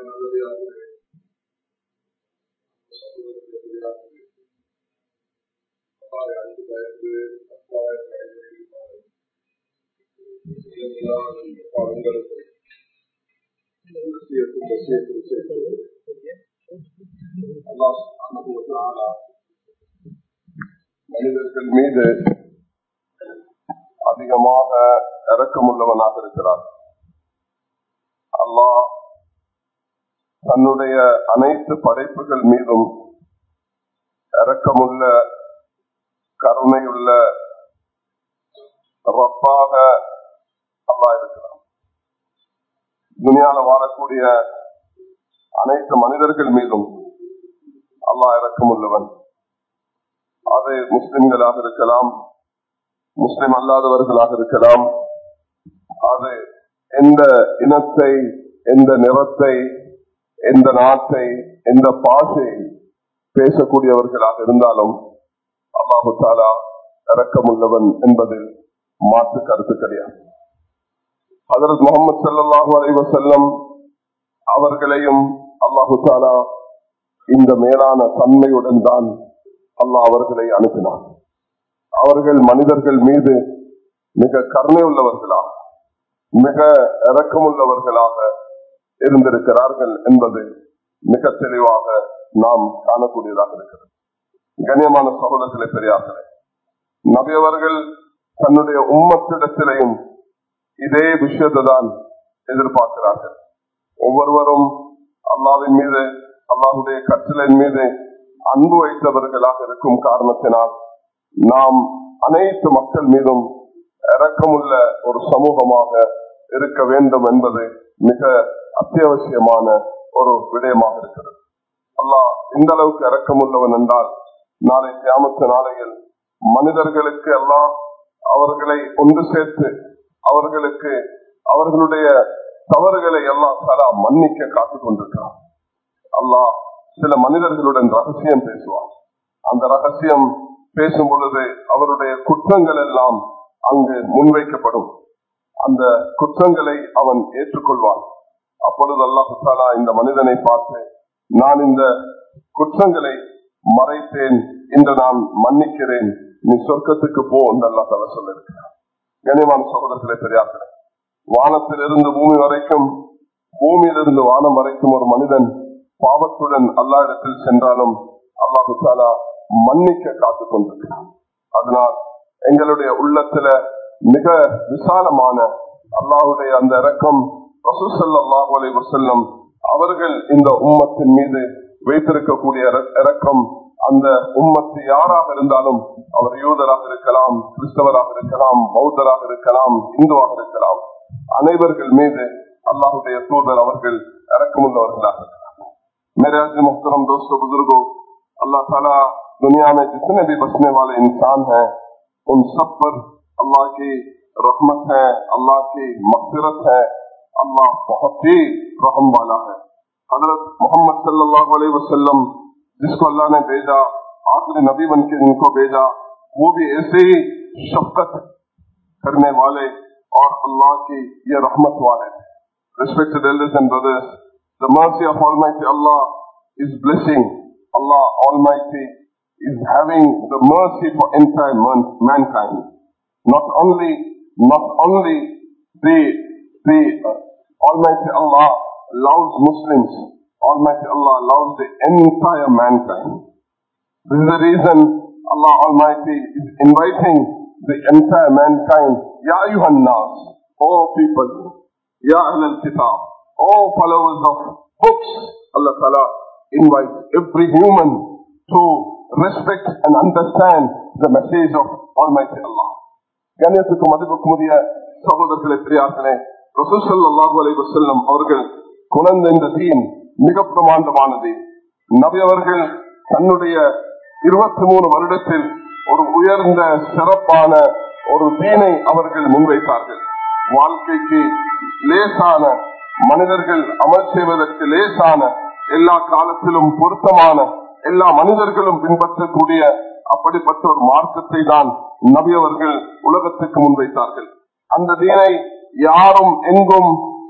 மனிதர்கள் மீது அதிகமாக இறக்கமுள்ளவனாக இருக்கிறார் அல்லாஹ் தன்னுடைய அனைத்து படைப்புகள் மீதும் இறக்கமுள்ள கருணையுள்ள ரப்பாக அல்லாஹ் இருக்கிறான் துனியால வாழக்கூடிய அனைத்து மனிதர்கள் மீதும் அல்லாஹ் இறக்கமுள்ளவன் அது முஸ்லிம்களாக இருக்கலாம் முஸ்லிம் அல்லாதவர்களாக இருக்கலாம் அது எந்த இனத்தை எந்த நிறத்தை எந்த நாட்டை எந்த பாஷை பேசக்கூடியவர்களாக இருந்தாலும் அல்லாஹு தாலா இறக்கமுள்ளவன் என்பதில் மாற்று கருத்து கிடையாது ஹதரத் முகமது சல்லாஹூ அலைவசல்லம் அவர்களையும் அல்லாஹு தாலா இந்த மேலான தன்மையுடன் தான் அல்லாஹ் அவர்களை அனுப்பினார் அவர்கள் மனிதர்கள் மீது மிக கருணை உள்ளவர்களாக மிக இறக்கமுள்ளவர்களாக இருந்திருக்கிறார்கள் என்பது மிக தெளிவாக நாம் காணக்கூடியதாக இருக்கிறது கண்ணியமான சகோதரர்களை பெரியார்களே நபியவர்கள் தன்னுடைய உம்மத்திடத்திலையும் இதே விஷயத்தை தான் எதிர்பார்க்கிறார்கள் ஒவ்வொருவரும் அல்லாவின் மீது அல்லாஹுடைய கற்றலின் மீது அன்பு வைத்தவர்களாக இருக்கும் காரணத்தினால் நாம் அனைத்து மக்கள் மீதும் இறக்கமுள்ள ஒரு சமூகமாக இருக்க வேண்டும் என்பது மிக அத்தியாவசியமான ஒரு விடயமாக இருக்கிறது அல்லாஹ் இந்த அளவுக்கு இறக்கமுள்ளவன் என்றால் நாளை கிராமத்து நாளையில் மனிதர்களுக்கு எல்லாம் அவர்களை ஒன்று சேர்த்து அவர்களுக்கு அவர்களுடைய தவறுகளை எல்லாம் தலா மன்னிக்க காத்துக் கொண்டிருக்கிறார் அல்லாஹ் சில மனிதர்களுடன் ரகசியம் பேசுவார் அந்த ரகசியம் பேசும் பொழுது அவருடைய குற்றங்கள் எல்லாம் அங்கு முன்வைக்கப்படும் அந்த குற்றங்களை அவன் ஏற்றுக்கொள்வான் அப்பொழுது அல்லாஹாலா இந்த மனிதனை பார்த்து நான் இந்த குற்றங்களை மறைத்தேன் என்று நான் மன்னிக்கிறேன் நீ சொர்க்கத்துக்கு போ என்று அல்லா தலா சொல்லிருக்கிறார் கனிமான சகோதரர்களே பெரியார்களே வானத்திலிருந்து பூமி வரைக்கும் பூமியிலிருந்து வானம் வரைக்கும் ஒரு மனிதன் பாவத்துடன் அல்லா இடத்தில் சென்றாலும் அல்லாஹு தாலா மன்னிக்க காத்துக் கொண்டிருக்கிறான் அதனால் எங்களுடைய உள்ளத்துல மிக விசாலமான அல்லாஹுடைய அந்த இறக்கம் ரசூசல்லாஹு அலை வசல்லம் அவர்கள் இந்த உம்மத்தின் மீது வைத்திருக்கக்கூடிய இறக்கம் அந்த உம்மத்து யாராக இருந்தாலும் அவர் யூதராக இருக்கலாம் கிறிஸ்தவராக இருக்கலாம் பௌத்தராக இருக்கலாம் இந்துவாக இருக்கலாம் அனைவர்கள் மீது அல்லாஹுடைய தூதர் அவர்கள் இறக்கமுள்ளவர்களாக இருக்கிறார் मेरे आज मुहतरम दोस्तों बुजुर्गो अल्लाह ताला दुनिया में जितने भी बसने वाले इंसान हैं उन सब पर अल्लाह की रहमत है अल्लाह की मगफिरत है अल्लाह बहुत ही रहम वाला है हजरत मोहम्मद सल्लल्लाहु अलैहि वसल्लम जिसको अल्लाह ने भेजा आखिरी नबी बन के जिनको भेजा वो भी ऐसे ही शफकत करने वाले और अल्लाह की ये रहमत वाले Respected elders and brothers, the mercy of Almighty Allah is blessing. Allah Almighty is having the mercy for entire man, mankind. Not only, not only the, the uh, Almighty Allah loves Muslims, Almighty Allah loves the entire mankind. This is the reason Allah Almighty is inviting the entire mankind, Ya Yuhan Nas, all people, Ya Ahl al-Kitab, all followers of books, Allah Ta'ala invites every human to respect and understand the message of Almighty Allah. கண்ணியத்துக்கும் மதிப்புக்கும் உரிய சகோதரர்களே பிரியார்களே ரசூசல்லாஹு அலைஹி வஸல்லம் அவர்கள் குணந்த இந்த தீன் மிக பிரமாண்டமானது நபி அவர்கள் தன்னுடைய இருபத்தி மூணு வருடத்தில் ஒரு உயர்ந்த சிறப்பான ஒரு தீனை அவர்கள் முன்வைத்தார்கள் வாழ்க்கைக்கு லேசான மனிதர்கள் அமல் செய்வதற்கு லேசான எல்லா காலத்திலும் பொருத்தமான எல்லா மனிதர்களும் பின்பற்றக்கூடிய அப்படிப்பட்ட ஒரு மார்க்கத்தை தான் நபி அவர்கள் உலகத்துக்கு முன்வைத்தார்கள் அந்த தீனை யாரும் எங்கும்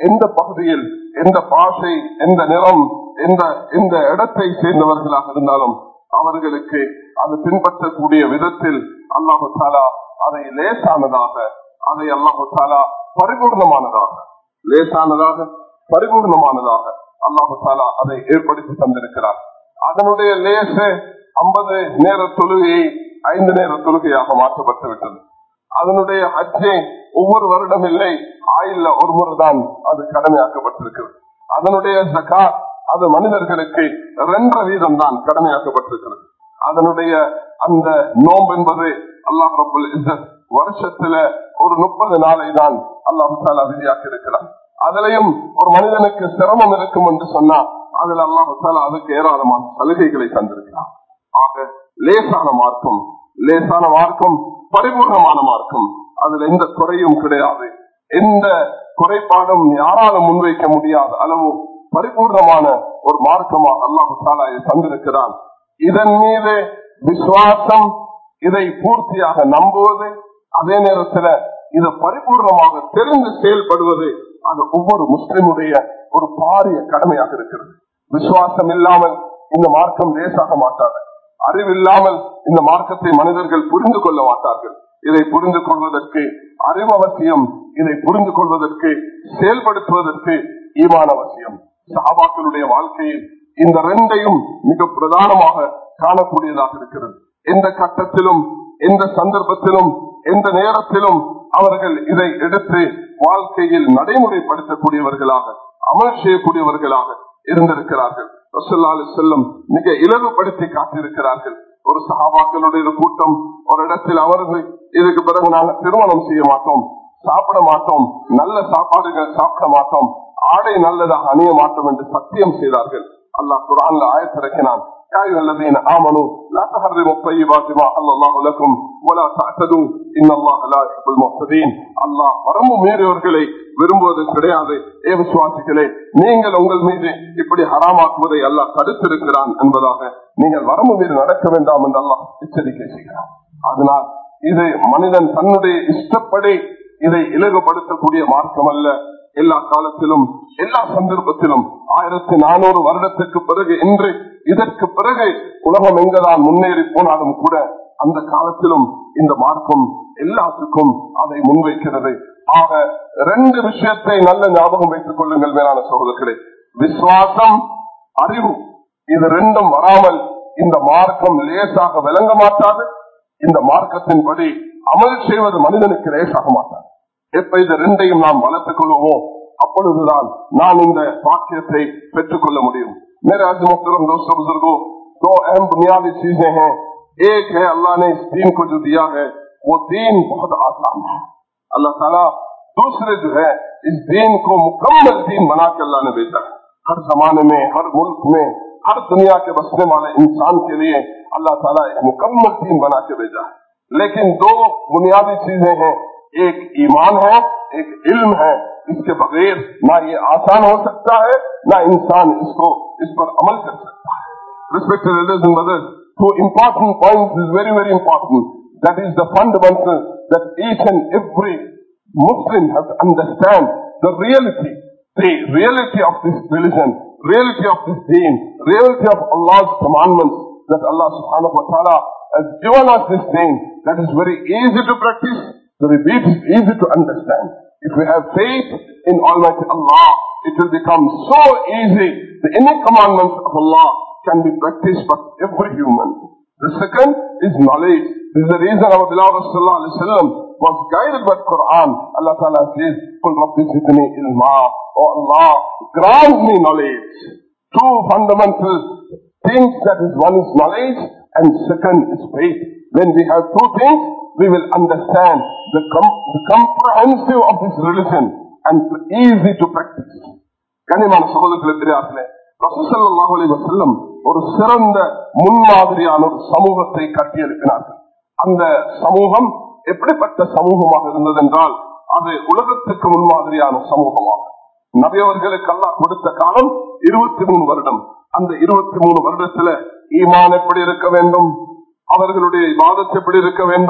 எந்த பகுதியில் எந்த பாஷை எந்த நிறம் எந்த எந்த இடத்தை சேர்ந்தவர்களாக இருந்தாலும் அவர்களுக்கு அது பின்பற்றக்கூடிய விதத்தில் அல்லாஹு தாலா அதை லேசானதாக அதை அல்லாஹு தாலா பரிபூர்ணமானதாக லேசானதாக பரிபூர்ணமானதாக அல்லாஹு தாலா அதை ஏற்படுத்தி தந்திருக்கிறார் அதனுடைய லேசு ஐம்பது நேர தொழுகையை ஐந்து நேர தொழுகையாக மாற்றப்பட்டு விட்டது அதனுடைய அச்சை ஒவ்வொரு வருடம் இல்லை ஆயில்ல ஒரு முறை தான் அது கடமையாக்கப்பட்டிருக்கிறது அதனுடைய ஜகாத் அது மனிதர்களுக்கு ரெண்டரை வீதம் தான் கடமையாக்கப்பட்டிருக்கிறது அதனுடைய அந்த நோம்பு என்பது அல்லாஹ் ரபுல் இஸ்ஸத் வருஷத்துல ஒரு முப்பது நாளை தான் அல்லாஹு தாலா விதியாக்கி இருக்கிறார் அதுலயும் ஒரு மனிதனுக்கு சிரமம் இருக்கும் என்று சொன்னா அதுல அல்லாஹு தாலா அதுக்கு ஏராளமான சலுகைகளை தந்திருக்கிறார் ஆக லேசான மார்க்கம் லேசான மார்க்கம் பரிபூர்ணமான மார்க்கம் அதுல எந்த குறையும் கிடையாது எந்த குறைபாடும் யாராலும் முன்வைக்க முடியாத அளவு பரிபூர்ணமான ஒரு மார்க்கமாக அல்லாஹு தாலா இதை தந்திருக்கிறான் இதன் மீது விசுவாசம் இதை பூர்த்தியாக நம்புவது அதே நேரத்துல இதை பரிபூர்ணமாக தெரிந்து செயல்படுவது அது ஒவ்வொரு முஸ்லிமுடைய ஒரு பாரிய கடமையாக இருக்கிறது விசுவாசம் இல்லாமல் இந்த மார்க்கம் லேசாக மாட்டாது அறிவில்லாமல் இந்த மார்க்கத்தை மனிதர்கள் புரிந்து கொள்ள மாட்டார்கள் இதை புரிந்து கொள்வதற்கு அறிவு அவசியம் இதை புரிந்து கொள்வதற்கு செயல்படுத்துவதற்கு ஈமான் அவசியம் சஹாபாக்களுடைய வாழ்க்கையில் இந்த ரெண்டையும் மிக பிரதானமாக காணக்கூடியதாக இருக்கிறது எந்த கட்டத்திலும் எந்த சந்தர்ப்பத்திலும் எந்த நேரத்திலும் அவர்கள் இதை எடுத்து வாழ்க்கையில் நடைமுறைப்படுத்தக்கூடியவர்களாக அமல் செய்யக்கூடியவர்களாக இருந்திருக்கிறார்கள் ரசல்லாலு செல்லும் மிக இலகுபடுத்தி காட்டியிருக்கிறார்கள் ஒரு சகாபாக்களுடைய ஒரு கூட்டம் ஒரு இடத்தில் அவர்கள் இதுக்கு பிறகு நாங்கள் திருமணம் செய்ய மாட்டோம் சாப்பிட மாட்டோம் நல்ல சாப்பாடுகள் சாப்பிட மாட்டோம் ஆடை நல்லதாக அணிய மாட்டோம் என்று சத்தியம் செய்தார்கள் அல்லாஹ் குரான்ல ஆயத்திறக்கினான் يا أيها الذين آمنوا لا تحرموا الطيبات ما أحل الله لكم ولا تعتدوا إن الله لا يحب المعتدين அல்லாஹ் வரம்பு மீறியவர்களை விரும்புவது கிடையாது ஏ விசுவாசிகளே நீங்கள் உங்கள் மீது இப்படி ஹராமாக்குவதை அல்லாஹ் தடுத்திருக்கிறான் என்பதாக நீங்கள் வரம்பு மீறி நடக்க வேண்டாம் என்று அல்லாஹ் எச்சரிக்கை செய்கிறார் அதனால் இது மனிதன் தன்னுடைய இஷ்டப்படி இதை இலகுபடுத்தக்கூடிய மார்க்கம் அல்ல எல்லா காலத்திலும் எல்லா சந்தர்ப்பத்திலும் ஆயிரத்தி நானூறு வருடத்துக்கு பிறகு இன்று இதற்கு பிறகு உலகம் எங்கதான் முன்னேறி போனாலும் கூட அந்த காலத்திலும் இந்த மார்க்கம் எல்லாத்துக்கும் அதை முன்வைக்கிறது ஆக ரெண்டு விஷயத்தை நல்ல ஞாபகம் வைத்துக் கொள்ளுங்கள் மேலான சகோதரர்களே விசுவாசம் அறிவு இது ரெண்டும் வராமல் இந்த மார்க்கம் லேசாக விளங்க மாட்டாது இந்த மார்க்கத்தின்படி அமல் செய்வது மனிதனுக்கு லேசாக மாட்டாது எப்ப இது ரெண்டையும் நாம் வளர்த்துக் கொள்வோம் அப்பொழுதுதான் நான் இந்த பாக்கியத்தை பெற்றுக் கொள்ள முடியும் मेरे आज मोहतरम दोस्तों बुजुर्गो दो अहम बुनियादी चीजें हैं एक है अल्लाह ने इस दीन को जो दिया है वो दीन बहुत आसान है अल्लाह ताला दूसरे जो है इस दीन को मुकम्मल दीन बना के अल्लाह ने भेजा है हर जमाने में हर मुल्क में हर दुनिया के बसने वाले इंसान के लिए अल्लाह ताला एक मुकम्मल दीन बना के भेजा है लेकिन दो बुनियादी चीजें हैं एक ईमान है एक इल्म है इसके बगैर ना ये आसान हो सकता है ना इंसान इसको इस पर अमल कर सकता है Respected elders and brothers, two important points is very, very important. That is the fundamental that each and every Muslim has to understand the reality, the reality of this religion, reality of this deen, reality of Allah's commandments that Allah subhanahu wa ta'ala has given us this deen that is very easy to practice, very easy to understand. If we have faith in Almighty Allah, it will become so easy that any commandments of Allah can be practiced by every human. The second is knowledge. This is the reason our beloved Rasulullah alayhi wa sallam was guided by Quran. Allah Ta'ala says, قُلْ رَبِّ زِدْنِي إِلْمًا Oh Allah, grant me knowledge. Two fundamental things that is one is knowledge and second is faith. When we have two things, we will understand the, com- the comprehensive of this religion and easy to practice. கனிமான சகோதரர்களே பெரியார்களே ரசூசல்லாஹு அலைஹி வஸல்லம் ஒரு சிறந்த முன்மாதிரியான ஒரு சமூகத்தை கட்டியெழுப்பினார்கள் அந்த சமூகம் எப்படிப்பட்ட சமூகமாக இருந்தது என்றால் அது உலகத்துக்கு முன்மாதிரியான சமூகமாகும் நபியவர்களுக்கு அல்லாஹ் கொடுத்த காலம் இருபத்தி மூணு வருடம் அந்த இருபத்தி மூணு வருடத்துல ஈமான் எப்படி இருக்க வேண்டும் அவர்களுடைய வாதத்தை எப்படி இருக்க வேண்டும்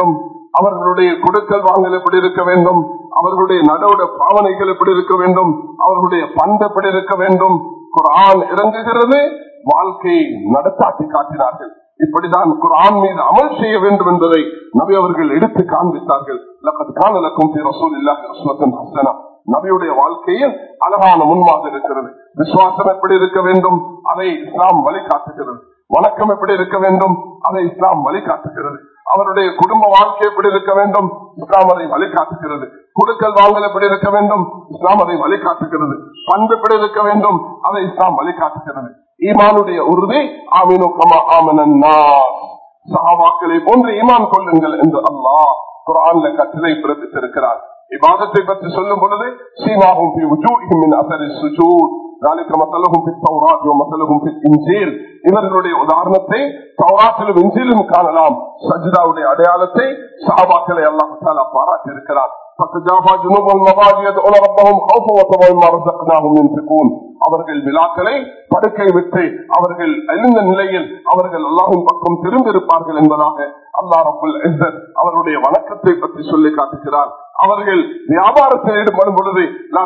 அவர்களுடைய கொடுக்கல் வாங்கல் எப்படி இருக்க வேண்டும் அவர்களுடைய நடவட பாவனைகள் எப்படி இருக்க வேண்டும் அவர்களுடைய பண்பு எப்படி இருக்க வேண்டும் குரான் இறங்குகிறது வாழ்க்கையை நடத்தாட்டி காட்டினார்கள் இப்படிதான் குரான் மீது அமல் செய்ய வேண்டும் என்பதை நபி அவர்கள் எடுத்து காண்பித்தார்கள் காணலக்கும் நபியுடைய வாழ்க்கையில் அழகான முன்மாக இருக்கிறது விசுவாசம் எப்படி இருக்க வேண்டும் அதை இஸ்லாம் வழிகாட்டுகிறது வணக்கம் எப்படி இருக்க வேண்டும் அதை இஸ்லாம் வழிகாட்டுகிறது அவருடைய குடும்ப வாழ்க்கை எப்படி இருக்க வேண்டும் இஸ்லாம் அதை வழிகாட்டுகிறது கொடுக்கல் வாங்கல் எப்படி இருக்க வேண்டும் இஸ்லாம் அதை வழிகாட்டுகிறது பண்பு எப்படி இருக்க வேண்டும் அதை இஸ்லாம் வழிகாட்டுகிறது ஈமானுடைய உறுதி ஆமீனு கமா ஆமனன்னா சஹாபாக்களை போன்று ஈமான் கொள்ளுங்கள் என்று அல்லாஹ் குரான்ல கட்டளை பிறப்பித்திருக்கிறார் இபாதத்தை பற்றி சொல்லும் பொழுது சீமாகும் இவர்களுடைய உதாரணத்தை சௌராத்திலும் இஞ்சிலும் காணலாம் சஜிதாவுடைய அடையாளத்தை சாபாக்களை எல்லாம் பாராட்டி இருக்கிறார் அவர்கள் விழாக்களை படுக்கை விட்டு அவர்கள் எழுந்த நிலையில் அவர்கள் அல்லாஹின் பக்கம் திரும்பியிருப்பார்கள் என்பதாக அல்லா ரபுல் அவருடைய வணக்கத்தை பற்றி சொல்லி காட்டுகிறார் அவர்கள் வியாபாரத்தில் ஈடுபடும் பொழுது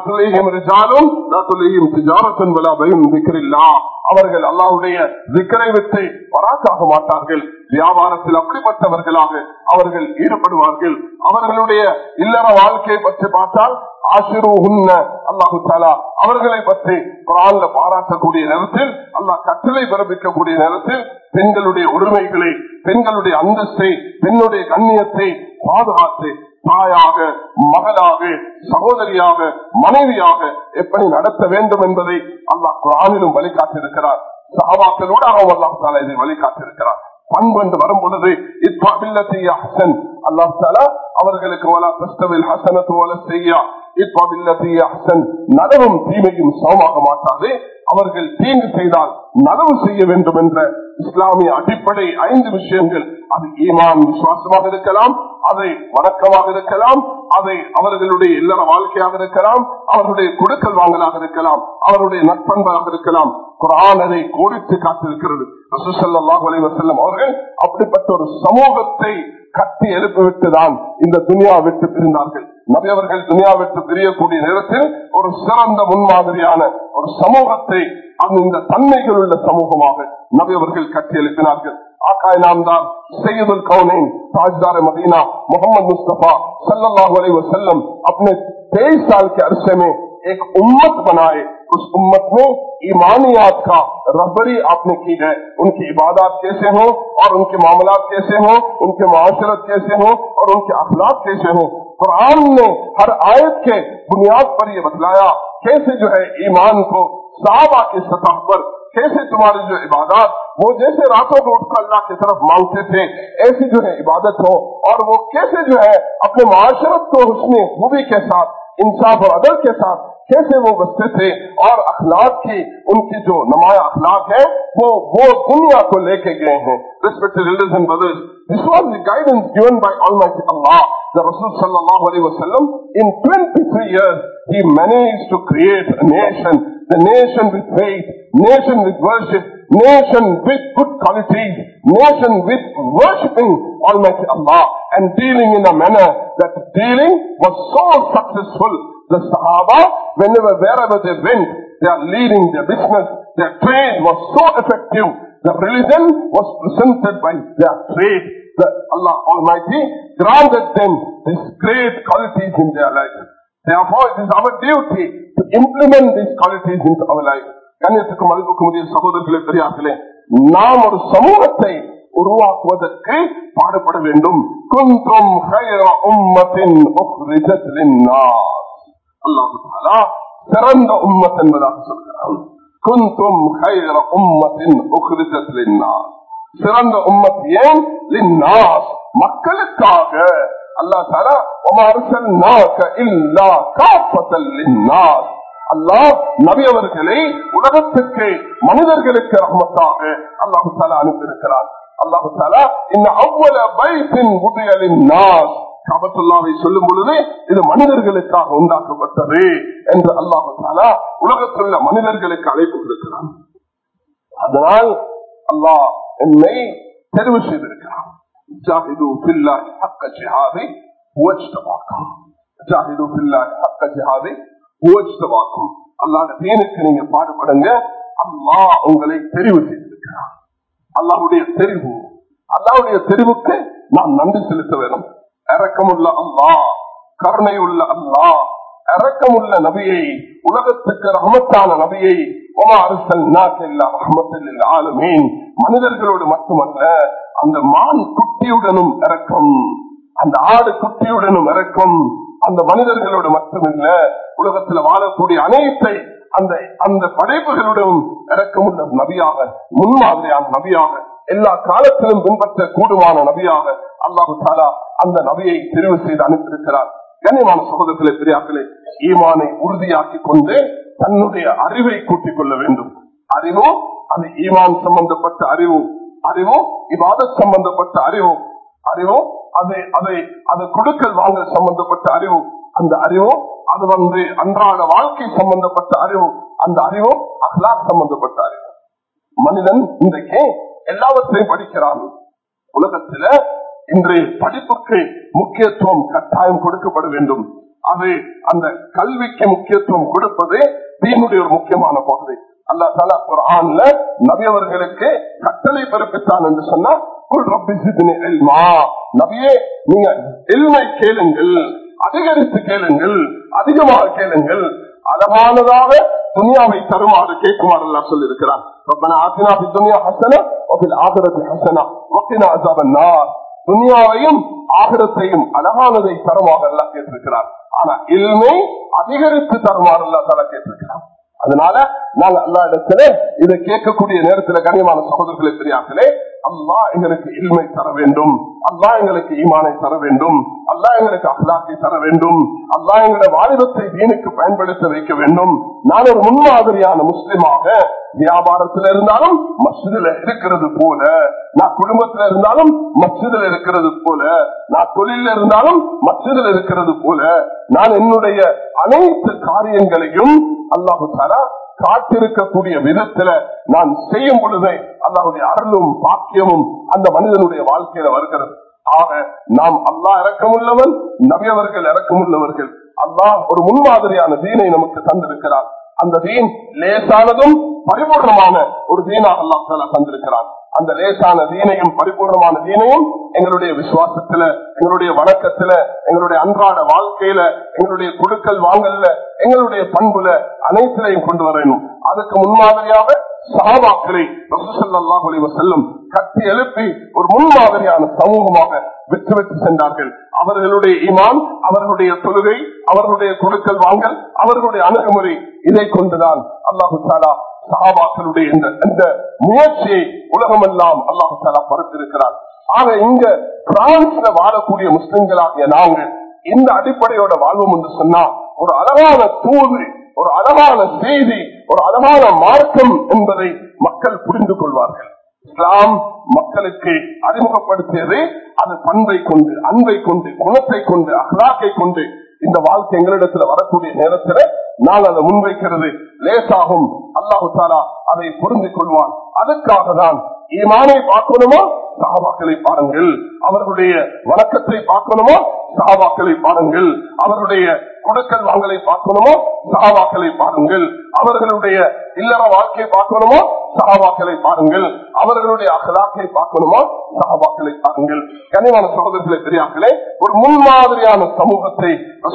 அவர்கள் அல்லாவுடைய திக்கரை விட்டு பராக்காக மாட்டார்கள் வியாபாரத்தில் அப்படிப்பட்டவர்களாக அவர்கள் ஈடுபடுவார்கள் அவர்களுடைய இல்லற வாழ்க்கையை பற்றி பார்த்தால் ஆசிரு உன்ன அல்லாஹு தாலா அவர்களை பற்றி குரான்ல பாராட்டக்கூடிய நேரத்தில் அல்லாஹ் கட்டளை பிறப்பிக்கக்கூடிய நேரத்தில் பெண்களுடைய உரிமைகளை பெண்களுடைய அந்தஸ்தை பெண்ணுடைய கண்ணியத்தை பாதுகாத்து தாயாக மகளாக சகோதரியாக மனைவியாக எப்படி நடத்த வேண்டும் என்பதை அல்லாஹ் குரானிலும் வழிகாட்டிருக்கிறார் சகாபாக்களோடாக அல்லாஹ் தாலா இதை வழிகாட்டிருக்கிறார் பண்பு என்று வரும் பொழுது அல்லாஹ் அவர்களுக்கு நலவும் தீமையும் சமமாக மாட்டாது அவர்கள் தீங்கு செய்தால் நலவு செய்ய வேண்டும் என்ற இஸ்லாமிய அடிப்படை ஐந்து விஷயங்கள் அது ஈமான் விசுவாசமாக இருக்கலாம் அதை வணக்கமாக இருக்கலாம் அதை அவர்களுடைய இல்லற வாழ்க்கையாக இருக்கலாம் அவர்களுடைய கொடுக்கல் வாங்கலாக இருக்கலாம் அவருடைய நட்பண்பாக இருக்கலாம் குரான் அதை கோடித்து காத்திருக்கிறது செல்லம் அவர்கள் அப்படிப்பட்ட ஒரு சமூகத்தை கட்டி எழுப்பிவிட்டுதான் இந்த துனியா விட்டு பிரிந்தார்கள் நபி அவர்கள் துனியா விட்டு பிரியக்கூடிய நேரத்தில் ஒரு சிறந்த முன்மாதிரியான ஒரு சமூகத்தை அந்த தன்மைகள் உள்ள சமூகமாக நபி அவர்கள் கட்டி எழுப்பினார்கள் आकाए नामदार सैयद उल कौनैन ताजदार मदीना मोहम्मद मुस्तफा सल्लल्लाहु अलैहि वसल्लम अपने तेईस साल के अरसे में एक उम्मत बनाए उस उम्मत में ईमानियात का रबरी आपने की है उनकी इबादत कैसे हो और उनके मामला कैसे हो उनके माशरत कैसे हो और उनके अखलाक कैसे हो कुरान ने हर आयत के बुनियाद पर यह बतलाया कैसे जो है ईमान को साहबा की सतह पर कैसे तुम्हारी जो इबादत वो जैसे रातों को उठकर अल्लाह की तरफ मांगते थे ऐसी जो है इबादत हो और वो कैसे जो है अपने माशरत को उसने खूबी के साथ इंसाफ और अदल के साथ कैसे वो बसते थे और अखलाक की उनकी जो नमाया अखलाक है वो वो दुनिया को लेके गए हैं respected elders and brothers this was the guidance given by almighty Allah the रसूल सल्लल्लाहु अलैहि वसल्लम in 23 years he managed to create a nation the nation with faith nation with worship nation with good qualities nation with worshipping almighty allah and dealing in a manner that dealing was so successful the Sahaba, whenever, wherever they went, they are leading their business, their trade was so effective. The religion was presented by their trade. The Allah Almighty granted them these great qualities in their life. Therefore, it is our duty to implement these qualities into our life. கண்ணியத்துக்கும் மதிப்புக்கும் உரிய சகோதரர்களே பெரியார்களே நாம் ஒரு சமூகத்தை உருவாக்குவதற்கு பாடுபட வேண்டும் குன்றும் உம்மத்தின் அல்லாஹு சிறந்த உம்மத் என்பதாக சொல்கிறான் குந்தும் ஹைர உம்மத்தின் சிறந்த உம்மத் ஏன் லின்னாஸ் மக்களுக்காக அல்லா தாரா அல்லாஹ் நபி அவர்களை உலகத்துக்கு மனிதர்களுக்கு ரஹமத்தாக அல்லாஹு தாலா அனுப்பியிருக்கிறார் அல்லாஹு தாலா இந்த அவ்வளவு பைத்தின் உதயலின் நாஸ் காபத்துல்லாவை சொல்லும் பொழுது இது மனிதர்களுக்காக உண்டாக்கப்பட்டது என்று அல்லாஹு தாலா உலகத்தில் உள்ள மனிதர்களுக்கு அழைப்பு கொடுக்கிறான் அதனால் அல்லாஹ் என்னை தெரிவு செய்திருக்கிறான் ஜாஹிது பில்லாஹி ஹக்க ஜிஹாதி ஓஜ்தவாக்கும் ஜாஹிது பில்லாஹி ஹக்க ஜிஹாதி ஓஜ்தவாக்கும் அல்லாஹ் தீனுக்கு நீங்க பாடுபடுங்க அல்லாஹ் உங்களை தெரிவு செய்திருக்கிறார் அல்லாஹுடைய தெரிவு அல்லாஹுடைய தெரிவுக்கு நாம் நன்றி செலுத்த வேண்டும் இறக்கமுள்ள அல்லாஹ் கருணையுள்ள அல்லாஹ் இறக்கமுள்ள நபியை உலகத்துக்கு ரஹமத்தான நபியை ஆளுமீன் மனிதர்களோடு மட்டுமல்ல அந்த மான் குட்டியுடனும் இறக்கம் அந்த ஆடு குட்டியுடனும் இறக்கம் அந்த மனிதர்களோடு மட்டுமில்ல உலகத்துல வாழக்கூடிய அனைத்தை அந்த அந்த படைப்புகளுடன் இறக்கமுள்ள நபியாக முன்மாதிரியான நபியாக எல்லா காலத்திலும் பின்பற்ற கூடுமான நபியாக அல்லாஹு தாலா அந்த நபியை தெரிவு செய்து அனுப்பியிருக்கிறார் கண்ணியமான சகோதரத்திலே பெரியாக்களே ஈமானை உறுதியாக்கி கொண்டு தன்னுடைய அறிவை கூட்டிக் கொள்ள வேண்டும் அறிவும் அது ஈமான் சம்பந்தப்பட்ட அறிவும் அறிவும் இவாத சம்பந்தப்பட்ட அறிவும் அறிவும் அதை அதை அது கொடுக்கல் வாங்கல் சம்பந்தப்பட்ட அறிவும் அந்த அறிவும் அது வந்து அன்றாட வாழ்க்கை சம்பந்தப்பட்ட அறிவும் அந்த அறிவும் அஹ்லா சம்பந்தப்பட்ட அறிவு மனிதன் இன்றைக்கு எல்லாவற்றையும் படிக்கிறான் உலகத்துல இன்றைய படிப்புக்கு முக்கியத்துவம் கட்டாயம் கொடுக்கப்பட வேண்டும் அது அந்த கல்விக்கு முக்கியத்துவம் கொடுப்பது தீனுடைய ஒரு முக்கியமான பகுதி அல்லா தாலா குரான்ல நபியவர்களுக்கு கட்டளை பிறப்பித்தான் என்று சொன்னா நபியே நீங்க எல்மை கேளுங்கள் அதிகரித்து கேளுங்கள் அதிகமாக கேளுங்கள் அழகானதாக துனியாவை தருமாறு கேட்குமாறு எல்லாம் சொல்லியிருக்கிறார் ربنا آتنا في الدنيا حسنة وفي الآخرة حسنة وقنا عذاب النار துனியாவையும் ஆகிரத்தையும் அழகானதை தருமாக எல்லாம் கேட்டிருக்கிறார் ஆனா இல்மை அதிகரித்து தருமாறு எல்லாம் தர கேட்டிருக்கிறார் அதனால நாங்க அல்லா இடத்துல இதை கேட்கக்கூடிய நேரத்துல கனியமான சகோதரர்களை பெரியார்களே அல்லா எங்களுக்கு இல்மை தர வேண்டும் அல்லா எங்களுக்கு ஈமானை தர வேண்டும் அல்லா எங்களுக்கு அஹ்லாக்கை தர வேண்டும் அல்லா எங்களுடைய வாலிபத்தை தீனுக்கு பயன்படுத்த வைக்க வேண்டும் நான் ஒரு முன்மாதிரியான முஸ்லிமாக வியாபாரத்தில் இருந்தாலும் மசிதில இருக்கிறது போல நான் குடும்பத்தில் இருந்தாலும் மசிதில் இருக்கிறது போல நான் தொழில இருந்தாலும் மசிதில் இருக்கிறது போல நான் என்னுடைய அனைத்து காரியங்களையும் அல்லாஹு தாரா காட்டிருக்கக்கூடிய விதத்துல நான் செய்யும் பொழுது அல்லாவுடைய அருளும் பாக்கியமும் அந்த மனிதனுடைய வாழ்க்கையில வருகிறது ஆக நாம் அல்லாஹ் இறக்கமுள்ளவன் நபியவர்கள் இறக்கமுள்ளவர்கள் அல்லாஹ் ஒரு முன்மாதிரியான தீனை நமக்கு தந்திருக்கிறார் அந்த தீன் லேசானதும் பரிபூர்ணமான ஒரு தீனாக அல்லாஹ் தந்திருக்கிறான் அந்த லேசான தீனையும் பரிபூர்ணமான தீனையும் எங்களுடைய விசுவாசத்துல எங்களுடைய வணக்கத்துல எங்களுடைய அன்றாட வாழ்க்கையில எங்களுடைய குடுக்கல் வாங்கல்ல எங்களுடைய பண்புல அனைத்திலையும் கொண்டு வரணும் அதுக்கு முன்மாதிரியாக சகாபாக்களை செல்லும் கட்டி எழுப்பி ஒரு முன்மாதிரியான சமூகமாக விட்டு விட்டு சென்றார்கள் அவர்களுடைய இமான் அவர்களுடைய தொழுகை அவர்களுடைய கொடுக்கல் வாங்கல் அவர்களுடைய அணுகுமுறை இதை கொண்டுதான் அல்லாஹு தாலா சகாபாக்களுடைய இந்த முயற்சியை உலகமெல்லாம் அல்லாஹு தாலா பருத்திருக்கிறார் ஆக இங்க பிரான்ஸ்ல வாழக்கூடிய முஸ்லிம்களாகிய நாங்கள் இந்த அடிப்படையோட வாழ்வோம் என்று சொன்னா ஒரு அழகான தூது ஒரு அழகான செய்தி ஒரு அழகான மார்க்கம் என்பதை மக்கள் புரிந்து கொள்வார்கள் இஸ்லாம் மக்களுக்கு அறிமுகப்படுத்தியது அது பண்பை கொண்டு அன்பை கொண்டு குணத்தை கொண்டு அகலாக்கை கொண்டு இந்த வாழ்க்கை எங்களிடத்துல வரக்கூடிய நேரத்துல நான் அதை முன்வைக்கிறது லேசாகும் அல்லாஹு தாலா அதை புரிந்து கொள்வான் அதுக்காக தான் ஈமானை பார்க்கணுமா சகாபாக்களை பாருங்கள் அவர்களுடைய வழக்கத்தை பார்க்கணுமா சகாபாக்களை பாருங்கள் அவர்களுடைய கொடுக்கல் வாங்கலை பார்க்கணுமோ சகாபாக்களை பாருங்கள் அவர்களுடைய இல்லற வாழ்க்கையை பார்க்கணுமோ சகாபாக்களை பாருங்கள் அவர்களுடைய அகலாக்கை பார்க்கணுமா சகாபாக்களை பாருங்கள் கனிவான சகோதரர்களை பெரியார்களே ஒரு முன்மாதிரியான சமூகத்தை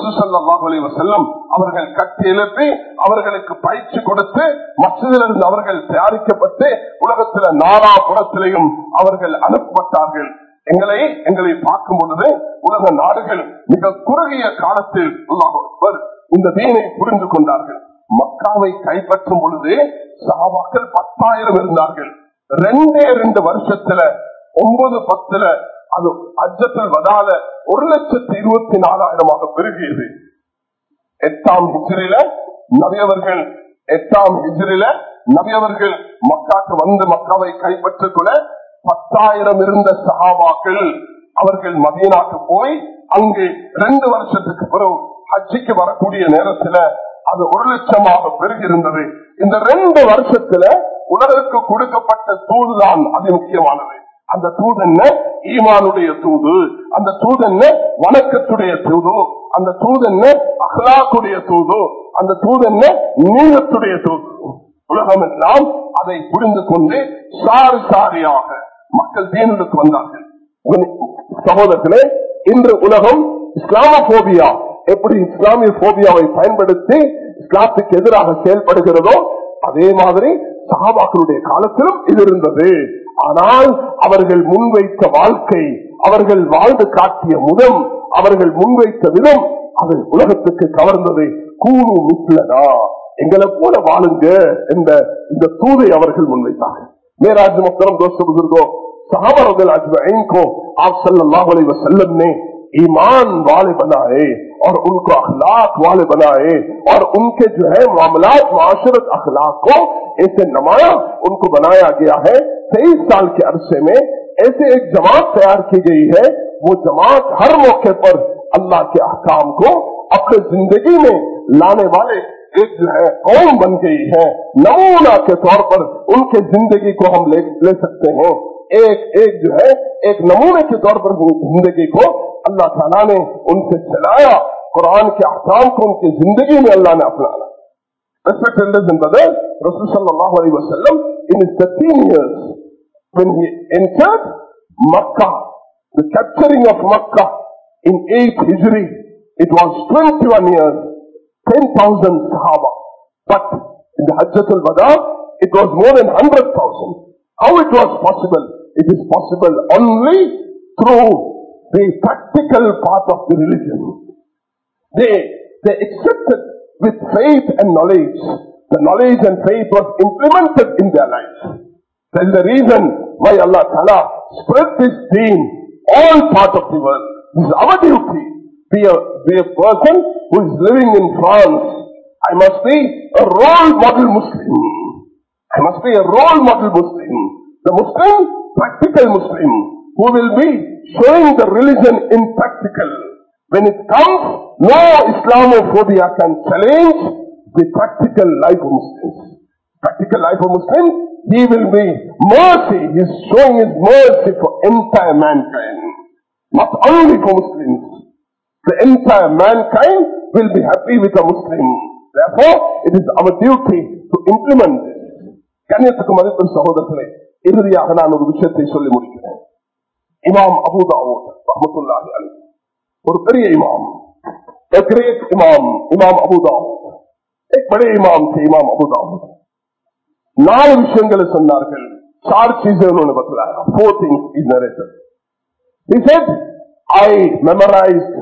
செல்லும் அவர்கள் கட்டி எழுப்பி அவர்களுக்கு பயிற்சி கொடுத்து மற்றதிலிருந்து அவர்கள் தயாரிக்கப்பட்டு உலகத்துல நாலா புறத்திலையும் அவர்கள் அனுப்பப்பட்டார்கள் எங்களை எங்களை பார்க்கும் பொழுது உலக நாடுகள் மிக குறுகிய காலத்தில் இந்த தீனை புரிந்து கொண்டார்கள் மக்காவை கைப்பற்றும் பொழுது சாபாக்கள் பத்தாயிரம் இருந்தார்கள் ரெண்டே ரெண்டு வருஷத்துல ஒன்பது பத்துல அது அஜத்தில் வதால ஒரு லட்சத்தி இருபத்தி நாலாயிரமாக பெருகியது எட்டாம் ஹிஜ்ரில நவியவர்கள் எட்டாம் ஹிஜ்ரில நவியவர்கள் மக்காக்கு வந்து மக்காவை கைப்பற்றிக் கொள்ள பத்தாயிரம் இருந்த சகாபாக்கள் அவர்கள் மதியனாக்கு போய் அங்கு ரெண்டு வருஷத்துக்கு பிறகு ஹஜ்ஜிக்கு வரக்கூடிய நேரத்துல அது ஒரு லட்சமாக பெருகிருந்தது இந்த ரெண்டு வருஷத்துல உலகிற்கு கொடுக்கப்பட்ட தூதுதான் அது முக்கியமானது அந்த தூது என்ன ஈமானுடைய தூது அந்த தூது என்ன வணக்கத்துடைய தூது அந்த தூது என்ன அகலாக்குடைய தூது அந்த தூது என்ன நீளத்துடைய தூது உலகம் எல்லாம் அதை புரிந்து கொண்டு சாரி சாரியாக மக்கள் தீனுக்கு வந்தார்கள் சகோதரர்களே இன்று உலகம் இஸ்லாமோபியா எப்படி இஸ்லாமிய போபியாவை பயன்படுத்தி இஸ்லாத்துக்கு எதிராக செயல்படுகிறதோ அதே மாதிரி சகாபாக்களுடைய காலத்திலும் இது இருந்தது ஆனால் அவர்கள் முன்வைத்த வாழ்க்கை அவர்கள் வாழ்ந்து காட்டிய முதம் அவர்கள் முன்வைத்த விதம் அது உலகத்துக்கு கவர்ந்தது கூணு மிஸ்லனா எங்களை போல வாழுங்க என்ற இந்த தூதை அவர்கள் முன்வைத்தார்கள் मेराज मोहतरम दोस्तों बुजुर्गो सहाबा रदिल अजमैन को आप सल्लल्लाहु अलैहि वसल्लम ने ईमान वाले बनाए और उनको अखलाक वाले बनाए और उनके जो है मामलात माशरत अखलाक को ऐसे नमाया उनको बनाया गया है तेईस साल के अरसे में ऐसे एक जमात तैयार की गई है वो जमात हर मौके पर अल्लाह के अहकाम को अपने जिंदगी में लाने वाले एक जो है कौम बन गई है नमूना के तौर पर उनके जिंदगी को हम ले, ले सकते हैं एक एक जो है एक नमूने के तौर पर जिंदगी को अल्लाह ताला ने उनसे चलाया कुरान के अहकाम को उनकी जिंदगी में अल्लाह ने अपनाना Respect elders and brothers, Rasul sallallahu alayhi wa sallam, in his 13 years, when he entered Makkah, the capturing of Makkah in 8th Hijri, it was 21 years, 10,000 Sahaba. But in the Hajjatul Wada, it was more than 100,000. How it was possible? It is possible only through the practical part of the religion. They, they accepted with faith and knowledge. The knowledge and faith was implemented in their lives. That is the reason why Allah Ta'ala spread this deen all part of the world. This is our duty. Be a, be a person who is living in France. I must be a role model Muslim. I must be a role model Muslim. The Muslim, practical Muslim, who will be showing the religion in practical. When it comes, no Islamophobia can challenge the practical life of Muslims. Practical life of Muslims, he will be mercy. He is showing his mercy for entire mankind. Not only for Muslims. The entire mankind will be happy with a Muslim. Therefore, it is our duty to implement this. கண்ணியத்துக்கு மதிப்பு சகோதரர்களே இறுதியாக நான் ஒரு விஷயத்தை சொல்லி முடிக்கிறேன் இமாம் அபுதாவூத் ரஹமத்துல்லாஹி அலைஹி ஒரு பெரிய இமாம் A great imam, Imam Abu Dawud. एक बड़े इमाम थे इमाम अबू दाऊद நாலு விஷயங்களை சொன்னார்கள் चार चीजें उन्होंने बतलाया four things is narrated He said, I memorized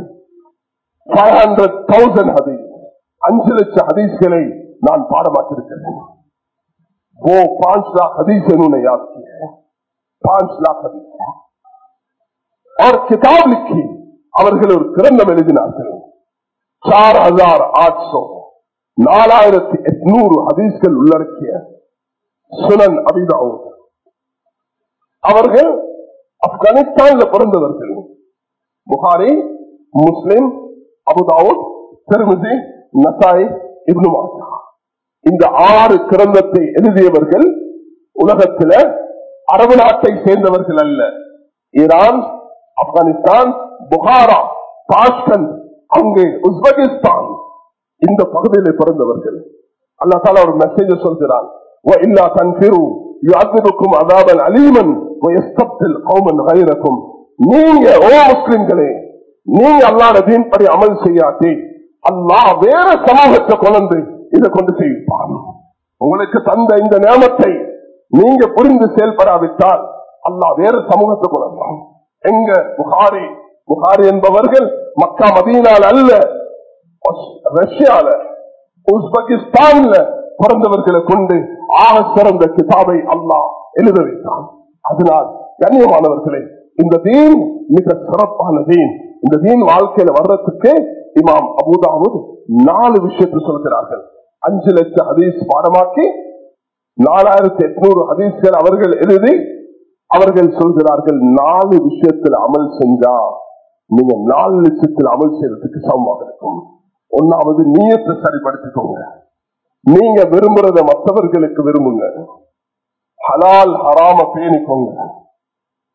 500,000 hadith. அஞ்சு லட்சம் ஹதீஸ்களை நான் பாடமாக்கியிருக்கிறேன் वो पांच लाख हदीस इन्होंने याद की है पांच लाख हदीस और किताब लिखी அவர்கள் ஒரு கிரந்தம் எழுதினார்கள் சார் ஹசார் ஆட் சோ நாலாயிரத்தி எட்நூறு ஹதீஸ்கள் உள்ளடக்கிய சுனன் அபிதாவூத் அவர்கள் ஆப்கானிஸ்தான்ல பிறந்தவர்கள் புகாரி முஸ்லிம் அபுதாவுத் திருமிசி நசாய் இப்னு மாசா இந்த ஆறு கிரந்தத்தை எழுதியவர்கள் உலகத்தில அரபு நாட்டை சேர்ந்தவர்கள் அல்ல ஈரான் ஆப்கானிஸ்தான் புகாரா தாஷ்கண்ட் அங்கே உஸ்பெகிஸ்தான் இந்த பகுதியில் பிறந்தவர்கள் அல்லா தாலா ஒரு மெசேஜ் சொல்கிறான் وإلا تنفروا يعذبكم عذابا أليما ويستبدل قوما غيركم நீங்க ஓ முஸ்லிம்களே நீங்க அல்லாட தீன்படி அமல் செய்யாட்டி அல்லாஹ் வேற சமூகத்தை கொண்டு இதை கொண்டு செய்வான் உங்களுக்கு தந்த இந்த நியமத்தை நீங்க புரிந்து செயல்படாவிட்டால் அல்லாஹ் வேற சமூகத்தை கொண்டான் எங்க புகாரி புகாரி என்பவர்கள் மக்கா மதீனால் அல்ல ரஷ்யால உஸ்பெகிஸ்தான்ல பிறந்தவர்களை கொண்டு ஆக சிறந்த கிதாபை அல்லாஹ் எழுத வைத்தான் அதனால் கண்ணியமானவர்களே இந்த தீன் மிக சிறப்பான தீன் இந்த தீன் வாழ்க்கையில வர்றதுக்கு இமாம் அபுதாவுத் நாலு விஷயத்தை சொல்கிறார்கள் அஞ்சு லட்சம் ஹதீஸ் பாடமாக்கி நாலாயிரத்தி எட்நூறு ஹதீஸ்கள் அவர்கள் எழுதி அவர்கள் சொல்கிறார்கள் நாலு விஷயத்தில் அமல் செஞ்சா நீங்க நாலு லட்சத்தில் அமல் செய்யறதுக்கு சமமாக இருக்கும் ஒன்னாவது நீயத்தை சரிப்படுத்திக்கோங்க நீங்க விரும்புறத மற்றவர்களுக்கு விரும்புங்க ஹலால் ஹராம பேணிக்கோங்க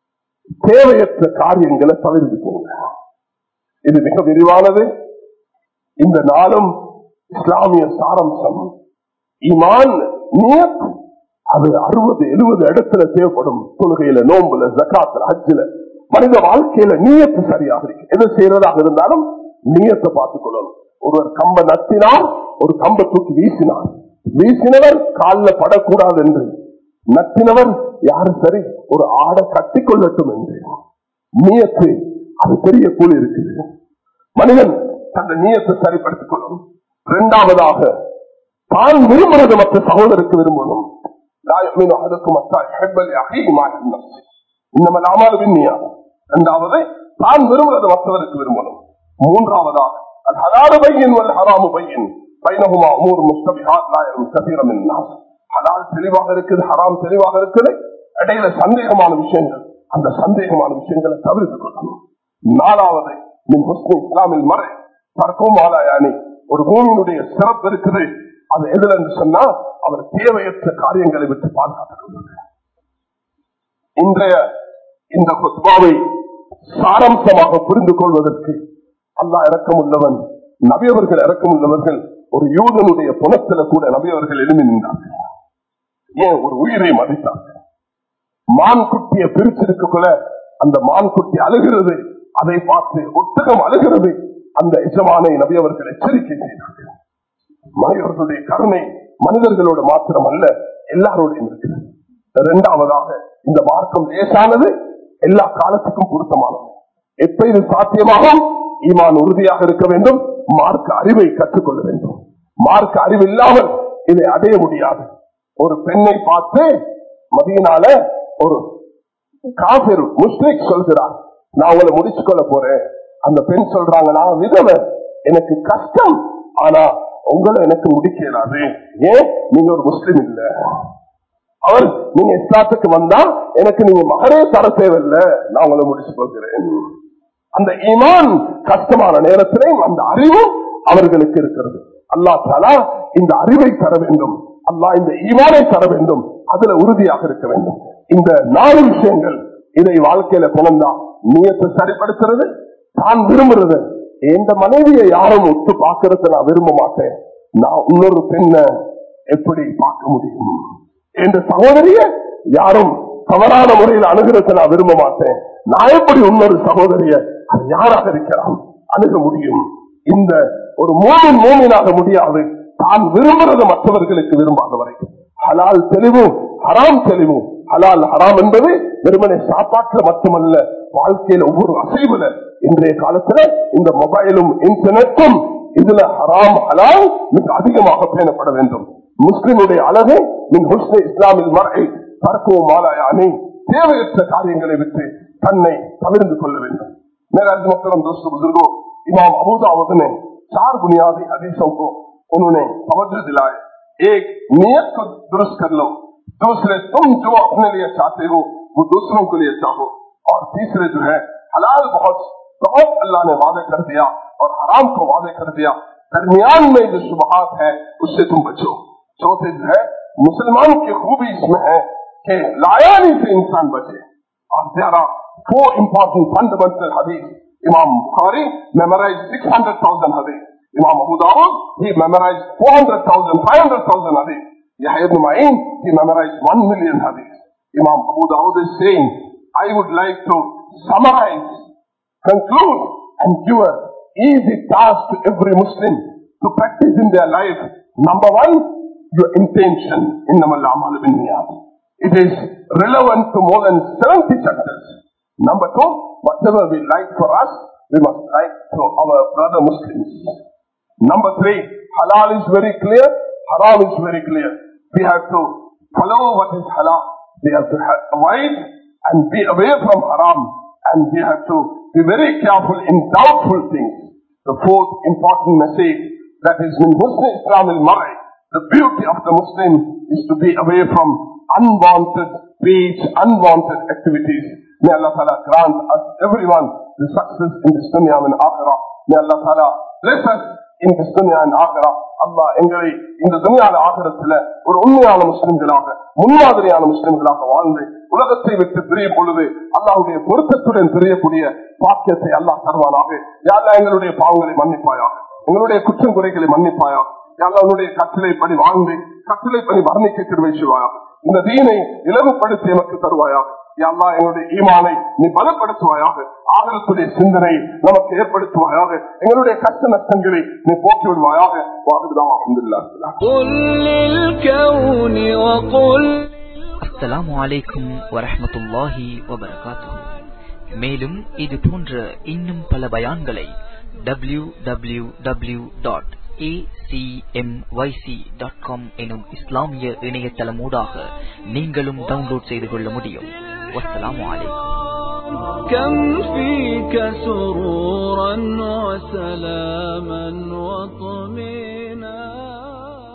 தேவையற்ற காரியங்களை தவிர்த்துக்கோங்க இது மிக விரிவானது இந்த நாளும் இஸ்லாமிய சாரம்சம் ஈமான் நியத் அது அறுபது எழுபது இடத்துல தேவைப்படும் தொழுகையில நோம்புல ஜக்காத்துல ஹஜ்ஜில மனித வாழ்க்கையில நீயத்து சரியாக இருக்கு எது செய்யறதாக இருந்தாலும் நீயத்தை பார்த்துக் கொள்ளணும் ஒருவர் கம்ப நத்தினார் ஒரு கம்ப தூக்கி வீசினார் வீசினவர் காலில் படக்கூடாது என்று நத்தினவர் யாரு சரி ஒரு ஆடை கட்டி கொள்ளட்டும் என்று நீயத்து அது பெரிய கூலி இருக்குது மனிதன் தந்த நீயத்தை சரிப்படுத்திக் கொள்ளும் இரண்டாவதாக தான் விரும்புறது மற்ற சகோதரருக்கு விரும்பணும் لا يؤمن أحدكم حتى يحب لأخيه ما يحب نفسه إنما الأعمال بالنيات இரண்டாவது தான் விரும்புறது மற்றவருக்கு விரும்பணும் மூன்றாவதாக الحلال بين والحرام بين بينهما أمور مشتبهات لا يعلم كثير من الناس ஹலால் தெளிவாக இருக்குது ஹராம் தெளிவாக இருக்குது இடையில சந்தேகமான விஷயங்கள் அந்த சந்தேகமான விஷயங்களை தவிர்த்து கொள்ளணும் நாலாவது மின் முஸ்லிம் இஸ்லாமில் மறை தற்கும் ஆலாயானி ஒரு பூமியினுடைய சிறப்பு இருக்குது அது எதுல என்று சொன்னா அவர் தேவையற்ற காரியங்களை விட்டு பாதுகாத்துக் கொள்வது இன்றைய இந்த குத்பாவை சாரம்சமாக புரிந்து கொள்வதற்கு அல்லாஹ் இறக்கம் உள்ளவன் நபியவர்கள் இறக்கம் உள்ளவர்கள் ஒரு யூதனுடைய புணத்துல கூட நபியவர்கள் எழுமி நின்றார்கள் ஏன் ஒரு உயிரை மதித்தார்கள் மான் குட்டியை பிரிச்சிருக்கக்குள்ள அந்த மான் குட்டி அழுகிறது அதை பார்த்து ஒட்டகம் அழுகிறது அந்த எஜமானை நபியவர்கள் எச்சரிக்கை செய்தார்கள் மனிதர்களுடைய கருணை மனிதர்களோட மாத்திரம் அல்ல எல்லாரோடையும் இருக்கிறது இரண்டாவதாக இந்த மார்க்கம் லேசானது எல்லா காலத்துக்கும் பொருத்தமானது எப்ப இது சாத்தியமாகும் ஈமான் உறுதியாக இருக்க வேண்டும் மார்க்க அறிவை கற்றுக்கொள்ள வேண்டும் மார்க்க அறிவு இல்லாமல் இதை அடைய முடியாது ஒரு பெண்ணை பார்த்து மதியனால ஒரு காபிர் முஸ்லிக் சொல்கிறார் நான் உங்களை முடிச்சு கொள்ள போறேன் அந்த பெண் சொல்றாங்க நான் விதவை எனக்கு கஷ்டம் ஆனா உங்களை எனக்கு முடிக்கலாது ஏன் நீங்க ஒரு முஸ்லிம் இல்ல அவர் நீங்க இஸ்லாத்துக்கு வந்தா எனக்கு நீங்க மகரே தர தேவையில்லை நான் உங்களை முடிச்சு போகிறேன் அந்த ஈமான் கஷ்டமான நேரத்திலே அந்த அறிவும் அவர்களுக்கு இருக்கிறது அல்லா தாலா இந்த அறிவை தர வேண்டும் அல்லா இந்த ஈமானை தர வேண்டும் அதுல உறுதியாக இருக்க வேண்டும் இந்த நாலு விஷயங்கள் இதை வாழ்க்கையில கொண்டா நீயத்தை சரிப்படுத்துறது தான் விரும்புறது எந்த மனைவியை யாரும் ஒத்து பார்க்கறத நான் விரும்ப மாட்டேன் நான் இன்னொரு பெண்ணை எப்படி பார்க்க முடியும் என்ற சகோதரிய யாரும் தவறான முறையில் அணுகிறத நான் விரும்ப மாட்டேன் நான் எப்படி இன்னொரு சகோதரிய அது யாராக இருக்கலாம் அணுக முடியும் இந்த ஒரு மூமின் மூமினாக முடியாது தான் விரும்புறது மற்றவர்களுக்கு விரும்பாத வரைக்கும் ஹலால் தெளிவும் ஹராம் தெளிவும் ஹலால் ஹராம் என்பது வெறுமனை சாப்பாட்டுல மட்டுமல்ல வாழ்க்கையில ஒவ்வொரு அசைவுல இன்றைய காலத்துல இந்த மொபைலும் இன்டர்நெட்டும் இதுல ஹராம் ஹலால் மிக அதிகமாக பேணப்பட வேண்டும் முஸ்லிமுடைய அழகு மின் ஹுஸ்ன இஸ்லாமில் மறை பறக்கவும் மாலாயானே தேவையற்ற காரியங்களை விட்டு தன்னை தவிர்த்து கொள்ள வேண்டும் मेरा मोहतरम दोस्तों बुजुर्गो इमाम अबूदावत ने चार बुनियादी हदीसों को उन्होंने तवज्जो दिलाए एक नियत को दुरुस्त कर लो दूसरे तुम जो अपने लिए चाहते हो वो दूसरों के लिए चाहो और तीसरे जो है हलाल बहुत बहुत अल्लाह ने वादे कर दिया और हराम को वादे कर दिया दरमियान में जो शुभात है उससे तुम बचो चौथे जो है मुसलमान की खूबी इसमें है कि लायानी से इंसान बचे और ग्यारह four important fundamental hadith. Imam Bukhari memorized 600,000 hadith. Imam Abu Dawud, he memorized 400,000, 500,000 hadith. Yahya ibn Ma'in, he memorized 1 million hadith. Imam Abu Dawud is saying, I would like to summarize, conclude, and give a easy task to every Muslim to practice in their life. Number one, your intention in the It is relevant to more than 70 chapters. Number two, whatever we like for us, we must like to our brother Muslims. Number three, halal is very clear, haram is very clear. We have to follow what is halal. We have to ha- avoid and be away from haram. And we have to be very careful in doubtful things. The fourth important message that is in Muslim Islam al Mari, the beauty of the Muslim is to be away from unwanted speech, unwanted activities. May Allah Ta'ala grant us everyone the success in this dunya and akhirah. May Allah Ta'ala bless us இந்த துனியான் ஆகிறா அல்லாஹ் எங்களை இந்த துனியால ஆகிறத்துல ஒரு உண்மையான முஸ்லிம்களாக முன்மாதிரியான முஸ்லிம்களாக வாழ்ந்து உலகத்தை விட்டு பிரியும் பொழுது அல்லாஹுடைய பொருத்தத்துடன் பிரியக்கூடிய பாக்கியத்தை அல்லாஹ் தருவானாக யாரெல்லாம் எங்களுடைய பாவங்களை மன்னிப்பாயாக எங்களுடைய குற்றம் குறைகளை மன்னிப்பாயாக யாருடைய கட்டளைப்படி வாழ்ந்து கட்டளைப்படி வர்ணிக்க கிருவை செய்வாயாக இந்த தீனை இலவுபடுத்தி எனக்கு தருவாயாக யாழ்லா எங்களுடைய ஈமானை நீ பலப்படுத்துவாயாக ஆதரத்துடைய சிந்தனை நமக்கு ஏற்படுத்துவாயாக எங்களுடைய கஷ்ட நஷ்டங்களை நீ போக்கி விடுவாயாக வாகுதான் قل للكون وقل அஸ்ஸலாமு அலைக்கும் வரஹ்மத்துல்லாஹி வபரகாத்துஹு மேலும் இது போன்ற இன்னும் பல பயான்களை டபிள்யூ டபிள்யூ டபிள்யூ டாட் எனும் இஸ்லாமிய இணையதளமூடாக நீங்களும் டவுன்லோட் செய்து கொள்ள முடியும் வஸ்ஸலாமு அலைக்கும் كم فيك سرورا وسلاما وطمئنا